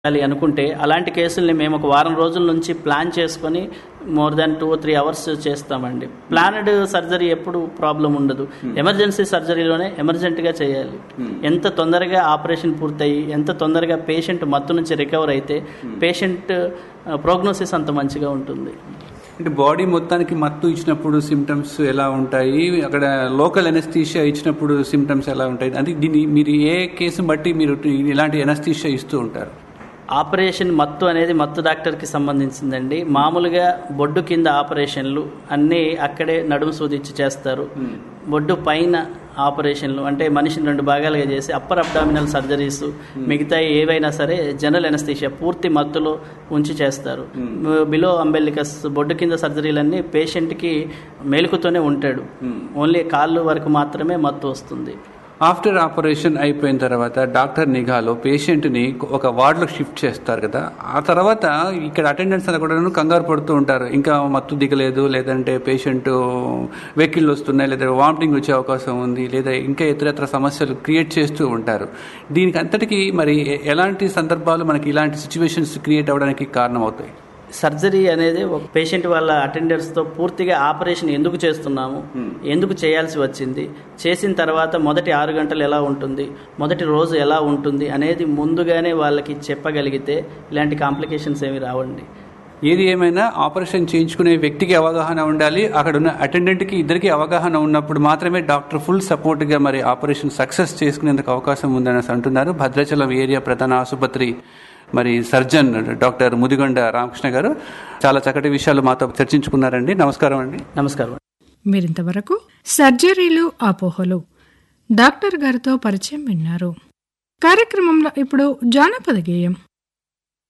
చేయాలి అనుకుంటే అలాంటి కేసుల్ని మేము ఒక వారం రోజుల నుంచి ప్లాన్ చేసుకొని more than two three hours చేస్తామండి ప్లానెడ్ సర్జరీ ఎప్పుడు ప్రాబ్లం ఉండదు ఎమర్జెన్సీ సర్జరీలోనే ఎమర్జెంట్గా చేయాలి ఎంత తొందరగా ఆపరేషన్ పూర్తయి ఎంత తొందరగా పేషెంట్ మత్తు నుంచి రికవర్ అయితే పేషెంట్ ప్రోగ్నోసిస్ అంత మంచిగా ఉంటుంది అంటే బాడీ మొత్తానికి మత్తు ఇచ్చినప్పుడు సిమ్టమ్స్ ఎలా ఉంటాయి అక్కడ లోకల్ ఎనస్థీషియా ఇచ్చినప్పుడు సిమ్టమ్స్ ఎలా ఉంటాయి అంటే దీన్ని మీరు ఏ కేసుని బట్టి మీరు ఇలాంటి ఎనస్థీషియా ఇస్తూ ఉంటారు ఆపరేషన్ మత్తు అనేది మత్తు డాక్టర్కి సంబంధించిందండి మామూలుగా బొడ్డు కింద ఆపరేషన్లు అన్నీ అక్కడే నడుము సూదిచ్చి చేస్తారు బొడ్డు పైన ఆపరేషన్లు అంటే మనిషిని రెండు భాగాలుగా చేసి అప్పర్ అబ్డామినల్ సర్జరీస్ మిగతా ఏవైనా సరే జనరల్ ఎనస్థీషియా పూర్తి మత్తులో ఉంచి చేస్తారు బిలో అంబెలికస్ బొడ్డు కింద సర్జరీలన్నీ పేషెంట్కి మేలుకుతోనే ఉంటాడు ఓన్లీ కాళ్ళు వరకు మాత్రమే మత్తు వస్తుంది ఆఫ్టర్ ఆపరేషన్ అయిపోయిన తర్వాత డాక్టర్ నిఘాలో పేషెంట్ని ఒక వార్డులో షిఫ్ట్ చేస్తారు కదా ఆ తర్వాత ఇక్కడ అటెండెన్స్ అని కూడా కంగారు పడుతూ ఉంటారు ఇంకా మత్తు దిగలేదు లేదంటే పేషెంట్ వెహికల్ వస్తున్నాయి లేదా వామిటింగ్ వచ్చే అవకాశం ఉంది లేదా ఇంకా ఇతరత్ర సమస్యలు క్రియేట్ చేస్తూ ఉంటారు దీనికి అంతటికీ మరి ఎలాంటి సందర్భాలు మనకి ఇలాంటి సిచ్యువేషన్స్ క్రియేట్ అవ్వడానికి కారణమవుతాయి సర్జరీ అనేది ఒక పేషెంట్ వాళ్ళ అటెండర్స్తో పూర్తిగా ఆపరేషన్ ఎందుకు చేస్తున్నాము ఎందుకు చేయాల్సి వచ్చింది చేసిన తర్వాత మొదటి ఆరు గంటలు ఎలా ఉంటుంది మొదటి రోజు ఎలా ఉంటుంది అనేది ముందుగానే వాళ్ళకి చెప్పగలిగితే ఇలాంటి కాంప్లికేషన్స్ ఏమి రావండి ఏది ఏమైనా ఆపరేషన్ చేయించుకునే వ్యక్తికి అవగాహన ఉండాలి అక్కడ ఉన్న అటెండెంట్కి ఇద్దరికి అవగాహన ఉన్నప్పుడు మాత్రమే డాక్టర్ ఫుల్ సపోర్ట్గా మరి ఆపరేషన్ సక్సెస్ చేసుకునేందుకు అవకాశం ఉందని అంటున్నారు భద్రాచలం ఏరియా ప్రధాన ఆసుపత్రి మరి సర్జన్ డాక్టర్ ముదిగొండ రామకృష్ణ గారు చాలా చక్కటి విషయాలు మాతో చర్చించుకున్నారండి నమస్కారం అండి నమస్కారం మీరింతవరకు సర్జరీలు అపోహలు డాక్టర్ గారితో పరిచయం విన్నారు కార్యక్రమంలో ఇప్పుడు జానపద గేయం